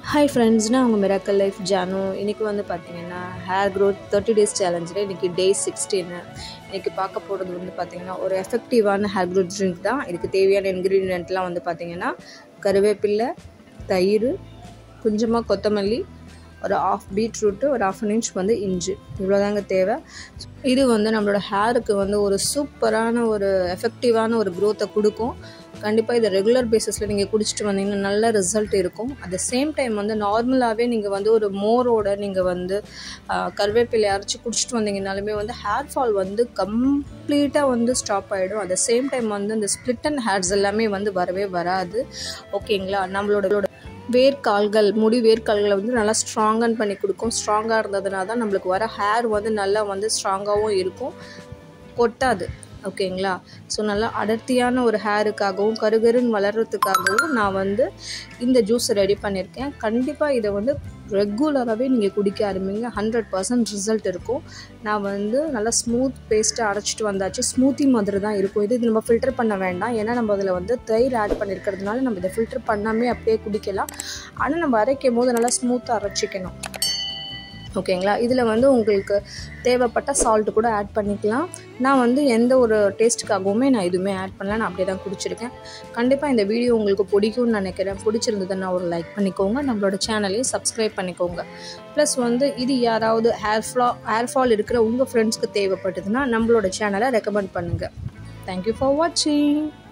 hi friends நான் உங்கள் miracle life Janu இன்றைக்கி வந்து பார்த்தீங்கன்னா ஹேர் க்ரோத் தேர்ட்டி டேஸ் சேலஞ்சில் இன்றைக்கி டே சிக்ஸ்டீனு இன்றைக்கி பார்க்க போகிறது வந்து பார்த்திங்கன்னா ஒரு எஃபெக்டிவான ஹேர் க்ரோத் ட்ரிங்க் தான் இதுக்கு தேவையான இன்க்ரீடியண்ட்லாம் வந்து பார்த்திங்கன்னா கருவேப்பில்லை தயிர் கொஞ்சமாக கொத்தமல்லி ஒரு ஆஃப் பீட்ரூட்டு ஒரு ஆஃப் அன் இன்ச் வந்து இஞ்சி இவ்வளோதாங்க தேவை இது வந்து நம்மளோட ஹேருக்கு வந்து ஒரு சூப்பரான ஒரு எஃபெக்டிவான ஒரு க்ரோத்தை கொடுக்கும் கண்டிப்பாக இதை ரெகுலர் பேசிஸில் நீங்கள் குடிச்சிட்டு வந்தீங்கன்னா நல்ல ரிசல்ட் இருக்கும் அட் த சேம் டைம் வந்து நார்மலாகவே நீங்கள் வந்து ஒரு மோரோட நீங்கள் வந்து கருவேப்பிலை அரைச்சி குடிச்சிட்டு வந்தீங்கனாலுமே வந்து ஹேர் ஃபால் வந்து கம்ப்ளீட்டாக வந்து ஸ்டாப் ஆகிடும் அட் த சேம் டைம் வந்து இந்த ஸ்ப்ளிட் அண்ட் ஹேர்ஸ் எல்லாமே வந்து வரவே வராது ஓகேங்களா நம்மளோட வேர்க்கால்கள் முடி வேர்க்கால்களை வந்து நல்லா ஸ்ட்ராங்கன் பண்ணி கொடுக்கும் ஸ்ட்ராங்காக இருந்ததுனால தான் நம்மளுக்கு வர ஹேர் வந்து நல்லா வந்து ஸ்ட்ராங்காகவும் இருக்கும் கொட்டாது ஓகேங்களா ஸோ நல்லா அடர்த்தியான ஒரு ஹேருக்காகவும் கருகருன்னு வளர்கிறதுக்காகவும் நான் வந்து இந்த ஜூஸ் ரெடி பண்ணியிருக்கேன் கண்டிப்பாக இதை வந்து ரெகுலராகவே நீங்கள் குடிக்க ஆரம்பிங்க ஹண்ட்ரட் பர்சன்ட் ரிசல்ட் இருக்கும் நான் வந்து நல்லா ஸ்மூத் பேஸ்ட்டை அரைச்சிட்டு வந்தாச்சு ஸ்மூத்தி மாதிரி தான் இருக்கும் இது இது நம்ம ஃபில்டர் பண்ண வேண்டாம் ஏன்னா நம்ம அதில் வந்து தயிர் ஆட் பண்ணியிருக்கிறதுனால நம்ம இதை ஃபில்டர் பண்ணாமே அப்படியே குடிக்கலாம் ஆனால் நம்ம அரைக்கும் போது நல்லா ஸ்மூத்தாக அரைச்சிக்கணும் ஓகேங்களா இதில் வந்து உங்களுக்கு தேவைப்பட்ட சால்ட்டு கூட ஆட் பண்ணிக்கலாம் நான் வந்து எந்த ஒரு டேஸ்ட்டுக்காகவுமே நான் எதுவுமே ஆட் பண்ணல நான் அப்படியே தான் குடிச்சிருக்கேன் கண்டிப்பாக இந்த வீடியோ உங்களுக்கு பிடிக்கும்னு நினைக்கிறேன் பிடிச்சிருந்ததுன்னா ஒரு லைக் பண்ணிக்கோங்க நம்மளோட சேனலையும் சப்ஸ்கிரைப் பண்ணிக்கோங்க ப்ளஸ் வந்து இது யாராவது ஹேர் ஃப்ளா ஹேர் ஃபால் இருக்கிற உங்கள் ஃப்ரெண்ட்ஸ்க்கு தேவைப்பட்டதுன்னா நம்மளோட சேனலை ரெக்கமெண்ட் பண்ணுங்கள் தேங்க்யூ ஃபார் வாட்சிங்